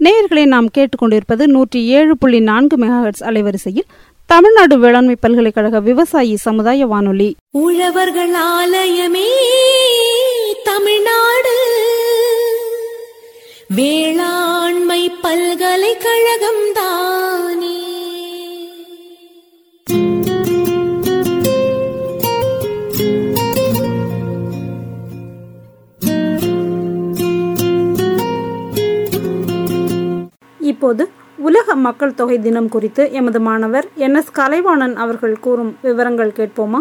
நேயர்களை நாம் கேட்டுக்கொண்டிருப்பது நூற்றி ஏழு புள்ளி நான்கு மெகாஹெட்ஸ் அலைவரிசையில் தமிழ்நாடு வேளாண்மை பல்கலைக்கழக விவசாயி சமுதாய வானொலி உழவர்கள் ஆலயமே தமிழ்நாடு வேளாண்மை பல்கலைக்கழகம் தானே இப்போது உலக மக்கள் தொகை தினம் குறித்து எமது மாணவர் என் எஸ் கலைவாணன் அவர்கள் கூறும் விவரங்கள் கேட்போமா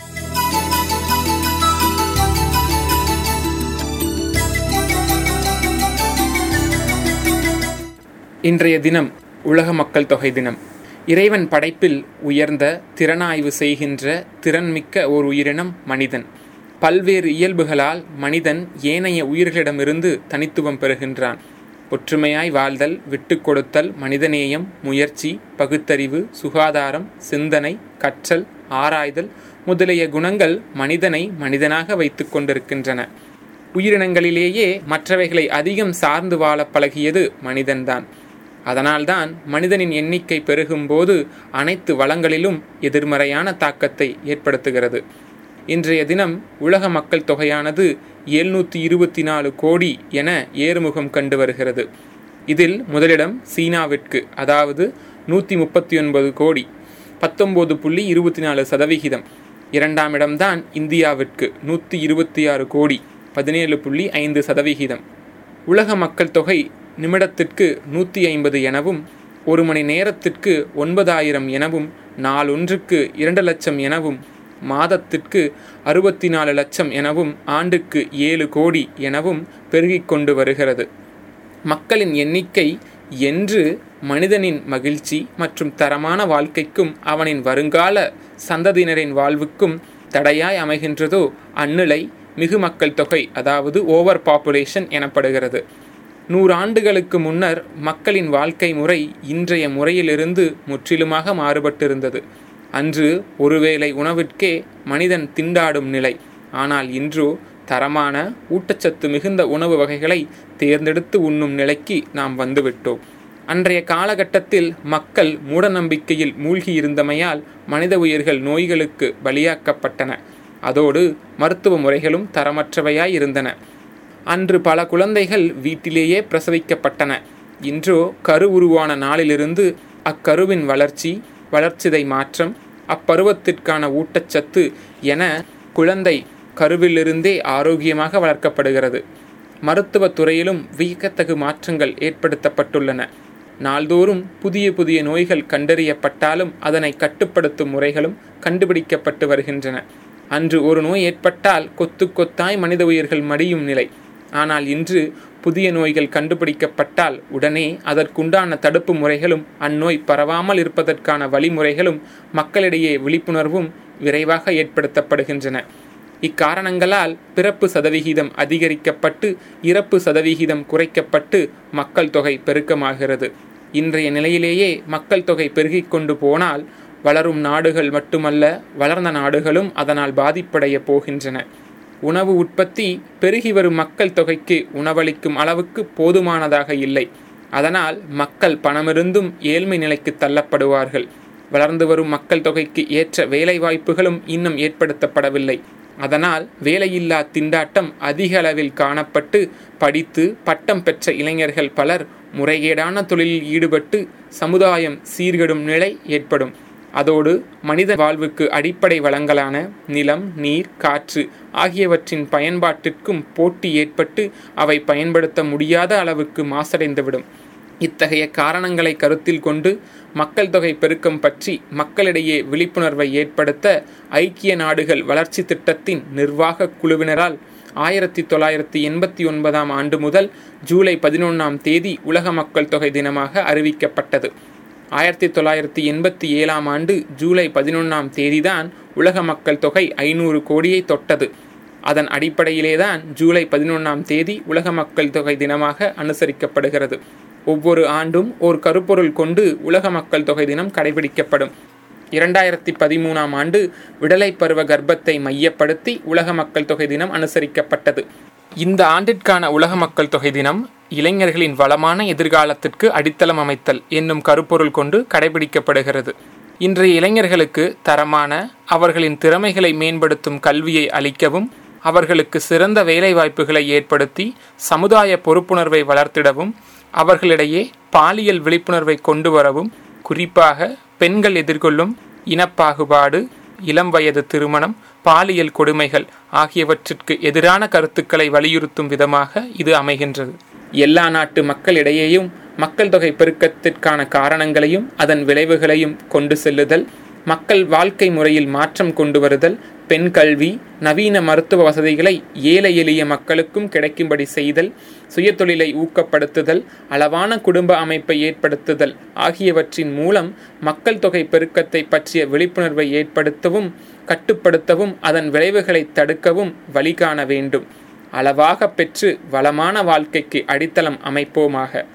இன்றைய தினம் உலக மக்கள் தொகை தினம் இறைவன் படைப்பில் உயர்ந்த திறனாய்வு செய்கின்ற திறன்மிக்க ஓர் உயிரினம் மனிதன் பல்வேறு இயல்புகளால் மனிதன் ஏனைய உயிர்களிடமிருந்து தனித்துவம் பெறுகின்றான் ஒற்றுமையாய் வாழ்தல் விட்டு கொடுத்தல் மனிதநேயம் முயற்சி பகுத்தறிவு சுகாதாரம் சிந்தனை கற்றல் ஆராய்தல் முதலிய குணங்கள் மனிதனை மனிதனாக வைத்து கொண்டிருக்கின்றன உயிரினங்களிலேயே மற்றவைகளை அதிகம் சார்ந்து வாழ பழகியது மனிதன்தான் அதனால்தான் மனிதனின் எண்ணிக்கை பெருகும்போது அனைத்து வளங்களிலும் எதிர்மறையான தாக்கத்தை ஏற்படுத்துகிறது இன்றைய தினம் உலக மக்கள் தொகையானது எழுநூற்றி இருபத்தி நாலு கோடி என ஏறுமுகம் கண்டு வருகிறது இதில் முதலிடம் சீனாவிற்கு அதாவது நூற்றி முப்பத்தி ஒன்பது கோடி பத்தொம்போது புள்ளி இருபத்தி நாலு சதவிகிதம் இரண்டாம் இடம்தான் இந்தியாவிற்கு நூற்றி இருபத்தி ஆறு கோடி பதினேழு புள்ளி ஐந்து சதவிகிதம் உலக மக்கள் தொகை நிமிடத்திற்கு நூற்றி ஐம்பது எனவும் ஒரு மணி நேரத்திற்கு ஒன்பதாயிரம் எனவும் நாளொன்றுக்கு இரண்டு லட்சம் எனவும் மாதத்திற்கு அறுபத்தி நாலு லட்சம் எனவும் ஆண்டுக்கு ஏழு கோடி எனவும் பெருகிக் கொண்டு வருகிறது மக்களின் எண்ணிக்கை என்று மனிதனின் மகிழ்ச்சி மற்றும் தரமான வாழ்க்கைக்கும் அவனின் வருங்கால சந்ததியினரின் வாழ்வுக்கும் தடையாய் அமைகின்றதோ அந்நிலை மிகு மக்கள் தொகை அதாவது ஓவர் பாப்புலேஷன் எனப்படுகிறது நூறாண்டுகளுக்கு முன்னர் மக்களின் வாழ்க்கை முறை இன்றைய முறையிலிருந்து முற்றிலுமாக மாறுபட்டிருந்தது அன்று ஒருவேளை உணவிற்கே மனிதன் திண்டாடும் நிலை ஆனால் இன்றோ தரமான ஊட்டச்சத்து மிகுந்த உணவு வகைகளை தேர்ந்தெடுத்து உண்ணும் நிலைக்கு நாம் வந்துவிட்டோம் அன்றைய காலகட்டத்தில் மக்கள் மூடநம்பிக்கையில் மூழ்கியிருந்தமையால் மனித உயிர்கள் நோய்களுக்கு பலியாக்கப்பட்டன அதோடு மருத்துவ முறைகளும் தரமற்றவையாய் இருந்தன அன்று பல குழந்தைகள் வீட்டிலேயே பிரசவிக்கப்பட்டன இன்றோ கரு உருவான நாளிலிருந்து அக்கருவின் வளர்ச்சி வளர்ச்சிதை மாற்றம் அப்பருவத்திற்கான ஊட்டச்சத்து என குழந்தை கருவிலிருந்தே ஆரோக்கியமாக வளர்க்கப்படுகிறது மருத்துவத் துறையிலும் வியக்கத்தகு மாற்றங்கள் ஏற்படுத்தப்பட்டுள்ளன நாள்தோறும் புதிய புதிய நோய்கள் கண்டறியப்பட்டாலும் அதனை கட்டுப்படுத்தும் முறைகளும் கண்டுபிடிக்கப்பட்டு வருகின்றன அன்று ஒரு நோய் ஏற்பட்டால் கொத்து கொத்தாய் மனித உயிர்கள் மடியும் நிலை ஆனால் இன்று புதிய நோய்கள் கண்டுபிடிக்கப்பட்டால் உடனே அதற்குண்டான தடுப்பு முறைகளும் அந்நோய் பரவாமல் இருப்பதற்கான வழிமுறைகளும் மக்களிடையே விழிப்புணர்வும் விரைவாக ஏற்படுத்தப்படுகின்றன இக்காரணங்களால் பிறப்பு சதவிகிதம் அதிகரிக்கப்பட்டு இறப்பு சதவிகிதம் குறைக்கப்பட்டு மக்கள் தொகை பெருக்கமாகிறது இன்றைய நிலையிலேயே மக்கள் தொகை பெருகிக் கொண்டு போனால் வளரும் நாடுகள் மட்டுமல்ல வளர்ந்த நாடுகளும் அதனால் பாதிப்படைய போகின்றன உணவு உற்பத்தி பெருகி வரும் மக்கள் தொகைக்கு உணவளிக்கும் அளவுக்கு போதுமானதாக இல்லை அதனால் மக்கள் பணமிருந்தும் ஏழ்மை நிலைக்கு தள்ளப்படுவார்கள் வளர்ந்து வரும் மக்கள் தொகைக்கு ஏற்ற வேலை வாய்ப்புகளும் இன்னும் ஏற்படுத்தப்படவில்லை அதனால் வேலையில்லா திண்டாட்டம் அதிக அளவில் காணப்பட்டு படித்து பட்டம் பெற்ற இளைஞர்கள் பலர் முறைகேடான தொழிலில் ஈடுபட்டு சமுதாயம் சீர்கெடும் நிலை ஏற்படும் அதோடு மனித வாழ்வுக்கு அடிப்படை வளங்களான நிலம் நீர் காற்று ஆகியவற்றின் பயன்பாட்டிற்கும் போட்டி ஏற்பட்டு அவை பயன்படுத்த முடியாத அளவுக்கு மாசடைந்துவிடும் இத்தகைய காரணங்களை கருத்தில் கொண்டு மக்கள் தொகை பெருக்கம் பற்றி மக்களிடையே விழிப்புணர்வை ஏற்படுத்த ஐக்கிய நாடுகள் வளர்ச்சி திட்டத்தின் நிர்வாக குழுவினரால் ஆயிரத்தி தொள்ளாயிரத்தி எண்பத்தி ஒன்பதாம் ஆண்டு முதல் ஜூலை பதினொன்றாம் தேதி உலக மக்கள் தொகை தினமாக அறிவிக்கப்பட்டது ஆயிரத்தி தொள்ளாயிரத்தி எண்பத்தி ஏழாம் ஆண்டு ஜூலை பதினொன்றாம் தேதிதான் உலக மக்கள் தொகை ஐநூறு கோடியை தொட்டது அதன் அடிப்படையிலேதான் ஜூலை பதினொன்றாம் தேதி உலக மக்கள் தொகை தினமாக அனுசரிக்கப்படுகிறது ஒவ்வொரு ஆண்டும் ஒரு கருப்பொருள் கொண்டு உலக மக்கள் தொகை தினம் கடைபிடிக்கப்படும் இரண்டாயிரத்தி பதிமூணாம் ஆண்டு விடலை பருவ கர்ப்பத்தை மையப்படுத்தி உலக மக்கள் தொகை தினம் அனுசரிக்கப்பட்டது இந்த ஆண்டிற்கான உலக மக்கள் தொகை தினம் இளைஞர்களின் வளமான எதிர்காலத்திற்கு அடித்தளம் அமைத்தல் என்னும் கருப்பொருள் கொண்டு கடைபிடிக்கப்படுகிறது இன்றைய இளைஞர்களுக்கு தரமான அவர்களின் திறமைகளை மேம்படுத்தும் கல்வியை அளிக்கவும் அவர்களுக்கு சிறந்த வேலைவாய்ப்புகளை ஏற்படுத்தி சமுதாய பொறுப்புணர்வை வளர்த்திடவும் அவர்களிடையே பாலியல் விழிப்புணர்வை கொண்டு வரவும் குறிப்பாக பெண்கள் எதிர்கொள்ளும் இனப்பாகுபாடு இளம் வயது திருமணம் பாலியல் கொடுமைகள் ஆகியவற்றிற்கு எதிரான கருத்துக்களை வலியுறுத்தும் விதமாக இது அமைகின்றது எல்லா நாட்டு மக்களிடையேயும் மக்கள் தொகை பெருக்கத்திற்கான காரணங்களையும் அதன் விளைவுகளையும் கொண்டு செல்லுதல் மக்கள் வாழ்க்கை முறையில் மாற்றம் கொண்டு வருதல் பெண் கல்வி நவீன மருத்துவ வசதிகளை ஏழை எளிய மக்களுக்கும் கிடைக்கும்படி செய்தல் சுயதொழிலை ஊக்கப்படுத்துதல் அளவான குடும்ப அமைப்பை ஏற்படுத்துதல் ஆகியவற்றின் மூலம் மக்கள் தொகை பெருக்கத்தை பற்றிய விழிப்புணர்வை ஏற்படுத்தவும் கட்டுப்படுத்தவும் அதன் விளைவுகளை தடுக்கவும் வழிகாண வேண்டும் அளவாக பெற்று வளமான வாழ்க்கைக்கு அடித்தளம் அமைப்போமாக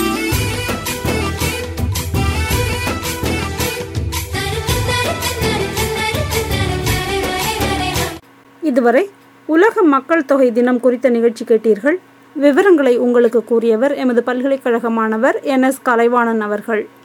இதுவரை உலக மக்கள் தொகை தினம் குறித்த நிகழ்ச்சி கேட்டீர்கள் விவரங்களை உங்களுக்கு கூறியவர் எமது பல்கலைக்கழக மாணவர் என் எஸ் கலைவாணன் அவர்கள்